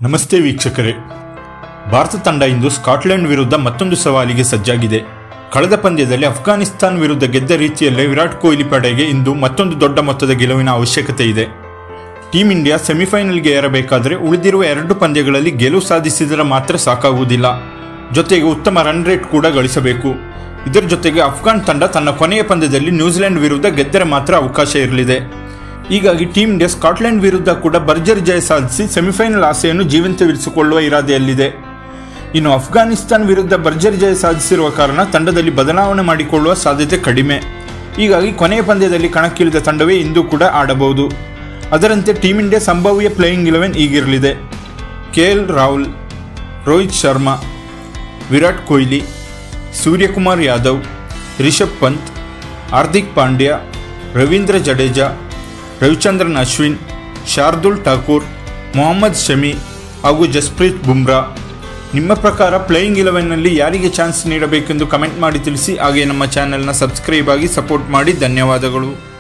ನಮಸ್ತೆ ವೀಕ್ಷಕರೇ ಭಾರತ ತಂಡ ಇಂದು ಸ್ಕಾಟ್ಲೆಂಡ್ ವಿರುದ್ಧ ಮತ್ತೊಂದು ಸವಾಲಿಗೆ ಸಜ್ಜಾಗಿದೆ ಕಳೆದ ಪಂದ್ಯದಲ್ಲಿ ಅಫ್ಘಾನಿಸ್ತಾನ್ ವಿರುದ್ಧ ಗೆದ್ದ ರೀತಿಯಲ್ಲೇ ವಿರಾಟ್ ಕೊಹ್ಲಿ ಪಡೆಗೆ ಇಂದು ಮತ್ತೊಂದು ದೊಡ್ಡ ಮೊತ್ತದ ಗೆಲುವಿನ ಅವಶ್ಯಕತೆ ಇದೆ ಟೀಂ ಇಂಡಿಯಾ ಸೆಮಿಫೈನಲ್ಗೆ ಏರಬೇಕಾದರೆ ಉಳಿದಿರುವ ಎರಡು ಪಂದ್ಯಗಳಲ್ಲಿ ಗೆಲುವು ಸಾಧಿಸಿದರೆ ಮಾತ್ರ ಸಾಕಾಗುವುದಿಲ್ಲ ಜೊತೆಗೆ ಉತ್ತಮ ರನ್ ರೇಟ್ ಕೂಡ ಗಳಿಸಬೇಕು ಇದರ ಜೊತೆಗೆ ಅಫ್ಘಾನ್ ತಂಡ ತನ್ನ ಕೊನೆಯ ಪಂದ್ಯದಲ್ಲಿ ನ್ಯೂಜಿಲೆಂಡ್ ವಿರುದ್ಧ ಗೆದ್ದರೆ ಮಾತ್ರ ಅವಕಾಶ ಇರಲಿದೆ ಹೀಗಾಗಿ ಟೀಂ ಇಂಡಿಯಾ ಸ್ಕಾಟ್ಲೆಂಡ್ ವಿರುದ್ಧ ಕೂಡ ಭರ್ಜರಿ ಜಯ ಸಾಧಿಸಿ ಸೆಮಿಫೈನಲ್ ಆಸೆಯನ್ನು ಜೀವಂತವಿರಿಸಿಕೊಳ್ಳುವ ಇರಾದೆಯಲ್ಲಿದೆ ಇನ್ನು ಅಫ್ಘಾನಿಸ್ತಾನ್ ವಿರುದ್ಧ ಭರ್ಜರಿ ಜಯ ಸಾಧಿಸಿರುವ ಕಾರಣ ತಂಡದಲ್ಲಿ ಬದಲಾವಣೆ ಮಾಡಿಕೊಳ್ಳುವ ಸಾಧ್ಯತೆ ಕಡಿಮೆ ಹೀಗಾಗಿ ಕೊನೆಯ ಪಂದ್ಯದಲ್ಲಿ ಕಣಕ್ಕಿಳಿದ ತಂಡವೇ ಇಂದು ಕೂಡ ಆಡಬಹುದು ಅದರಂತೆ ಟೀಂ ಇಂಡಿಯಾ ಸಂಭಾವ್ಯ ಪ್ಲೇಯಿಂಗ್ ಇಲೆವೆನ್ ಈಗಿರಲಿದೆ ಕೆ ಎಲ್ ರಾಹುಲ್ ರೋಹಿತ್ ಶರ್ಮಾ ವಿರಾಟ್ ಕೊಹ್ಲಿ ಸೂರ್ಯಕುಮಾರ್ ಯಾದವ್ ರಿಷಬ್ ಪಂತ್ ಹಾರ್ದಿಕ್ ಪಾಂಡ್ಯ ರವೀಂದ್ರ ಜಡೇಜಾ ರವಿಚಂದ್ರನ್ ಅಶ್ವಿನ್ ಶಾರ್ದುಲ್ ಠಾಕೂರ್ ಮೊಹಮ್ಮದ್ ಶಮಿ ಹಾಗೂ ಜಸ್ಪ್ರೀತ್ ಬುಮ್ರಾ ನಿಮ್ಮ ಪ್ರಕಾರ ಪ್ಲೇಯಿಂಗ್ ಇಲೆವೆನ್ನಲ್ಲಿ ಯಾರಿಗೆ ಚಾನ್ಸ್ ನೀಡಬೇಕೆಂದು ಕಮೆಂಟ್ ಮಾಡಿ ತಿಳಿಸಿ ಹಾಗೆ ನಮ್ಮ ಚಾನೆಲ್ನ ಸಬ್ಸ್ಕ್ರೈಬ್ ಆಗಿ ಸಪೋರ್ಟ್ ಮಾಡಿ ಧನ್ಯವಾದಗಳು